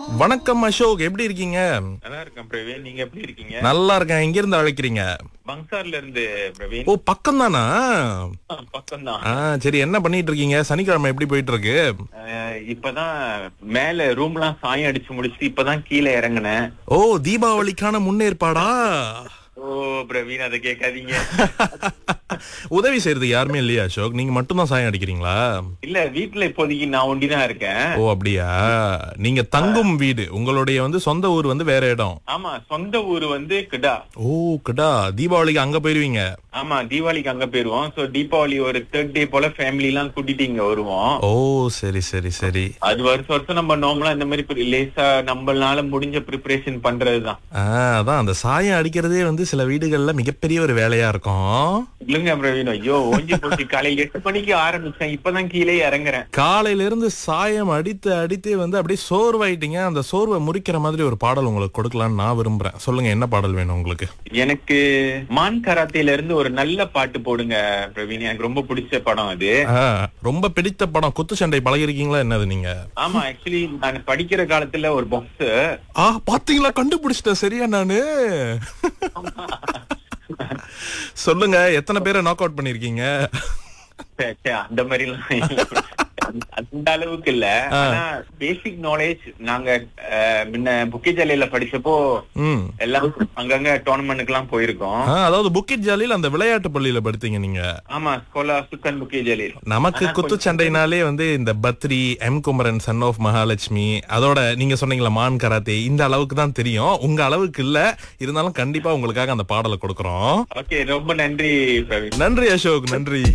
வணக்கம் அசோக் எப்படி இருக்கீங்க நல்லா இருக்கேன் பிரவீன் நீங்க எப்படி இருக்கீங்க நல்லா இருக்கேன் எங்க இருந்து அழைக்கிறீங்க பங்சார்ல இருந்து பிரவீன் ஓ பக்கம் தானா பக்கம் தான் ஆ சரி என்ன பண்ணிட்டு இருக்கீங்க சனிக்கிழமை எப்படி போயிட்டு இருக்கு இப்பதான் மேல ரூம்லாம் சாயம் அடிச்சு முடிச்சுட்டு இப்பதான் கீழே இறங்குனேன் ஓ தீபாவளிக்கான முன்னேற்பாடா ஓ பிரவீன் அதை கேட்காதீங்க உதவி செய்யறது யாருமே இல்லையா அசோக் நீங்க மட்டும் தான் சாயம் அடிக்கிறீங்களா இல்ல வீட்டுல இப்போதைக்கு நான் ஒண்டிதான் இருக்கேன் ஓ அப்படியா நீங்க தங்கும் வீடு உங்களுடைய வந்து சொந்த ஊர் வந்து வேற இடம் ஆமா சொந்த ஊர் வந்து கிடா ஓ கடா தீபாவளிக்கு அங்க போயிருவீங்க ஆமா தீபாவளிக்கு அங்க போயிருவோம் சோ தீபாவளி ஒரு தேர்ட் டே போல ஃபேமிலி எல்லாம் கூட்டிட்டு இங்க வருவோம் ஓ சரி சரி சரி அது வருஷம் வருஷம் நம்ம நார்மலா இந்த மாதிரி pri- லேசா நம்மளால முடிஞ்ச ப்ரிப்பரேஷன் பண்றதுதான் ஆ, அதான் அந்த சாயம் அடிக்கிறதே வந்து சில வீடுகள்ல மிகப்பெரிய ஒரு வேலையா இருக்கும் இல்லங்க பிரவீன் ஐயோ ஓஞ்சி போச்சு காலையில எட்டு மணிக்கு ஆரம்பிச்சேன் இப்பதான் கீழே இறங்குறேன் காலையில இருந்து சாயம் அடித்து அடித்தே வந்து அப்படியே சோர்வாயிட்டீங்க அந்த சோர்வை முறிக்கிற மாதிரி ஒரு பாடல் உங்களுக்கு கொடுக்கலாம்னு நான் விரும்புறேன் சொல்லுங்க என்ன பாடல் வேணும் உங்களுக்கு எனக்கு மான் கராத்தேல இருந்து ஒரு நல்ல பாட்டு போடுங்க பிரவீன் எனக்கு ரொம்ப பிடிச்ச படம் அது ஆ, ரொம்ப பிடித்த படம் குத்து சண்டை பழகிருக்கீங்களா என்னது நீங்க ஆமா ஆக்சுவலி நான் படிக்கிற காலத்துல ஒரு பாக்ஸ் ஆ பாத்தீங்களா கண்டுபிடிச்சிட்டேன் சரியா நானு சொல்லுங்க எத்தனை பேரை நாக் அவுட் பண்ணிருக்கீங்க அந்த மாதிரி எல்லாம் அந்த அளவுக்கு இல்ல ஆனா பேசிக் நாலேஜ் நாங்க அஹ், முன்ன புக்கே ஜாலியில படிச்சப்போ ம் எல்லாம் அங்கங்க டோர்னமெண்ட்டுக்கு எல்லாம் போயிருக்கோம் ஆ, அதாவது புக்கிட் ஜாலியில் அந்த விளையாட்டு பள்ளியில படுத்தீங்க நீங்க ஆமா ஸ்கோலா சுக்கன் புக்கே ஜாலியில் நமக்கு குத்துச்சண்டைனாலே வந்து இந்த Badri M Kumaran son of Mahalakshmi அதோட நீங்க சொன்னீங்களா மான் கராத்தே இந்த அளவுக்கு தான் தெரியும் உங்க அளவுக்கு இல்ல இருந்தாலும் கண்டிப்பா உங்களுக்காக அந்த பாடலை கொடுக்கறோம் ஓகே ரொம்ப நன்றி பிரவீன் நன்றி அசோக் நன்றி